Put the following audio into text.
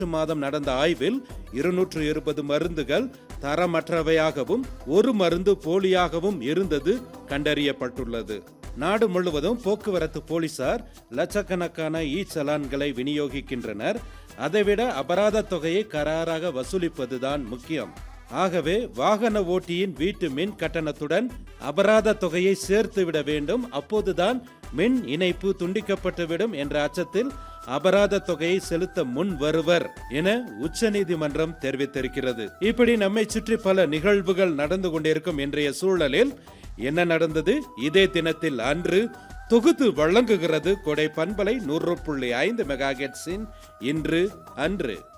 மாதம் நடந்த ஆய்வில் இருநூற்று இருபது மருந்துகள் தரமற்றவையாகவும் ஒரு மருந்து போலியாகவும் இருந்தது கண்டறியப்பட்டுள்ளது நாடு முழுவதும் போக்குவரத்து போலீசார் லட்சக்கணக்கான இ சலான்களை விநியோகிக்கின்றனர் அதைவிட அபராத தொகையை கராராக வசூலிப்பதுதான் முக்கியம் ஆகவே வாகன ஓட்டியின் வீட்டு மின் கட்டணத்துடன் அபராத தொகையை சேர்த்து விட வேண்டும் அப்போதுதான் மின் இணைப்பு துண்டிக்கப்பட்டுவிடும் என்ற அச்சத்தில் அபராத தொகையை செலுத்த முன் வருவர் என உச்சநீதிமன்றம் தெரிவித்திருக்கிறது இப்படி நம்மை சுற்றி பல நிகழ்வுகள் நடந்து கொண்டிருக்கும் இன்றைய சூழலில் என்ன நடந்தது இதே தினத்தில் அன்று தொகுத்து வழங்குகிறது கொடை பண்பலை நூறு புள்ளி ஐந்து மெகா இன்று அன்று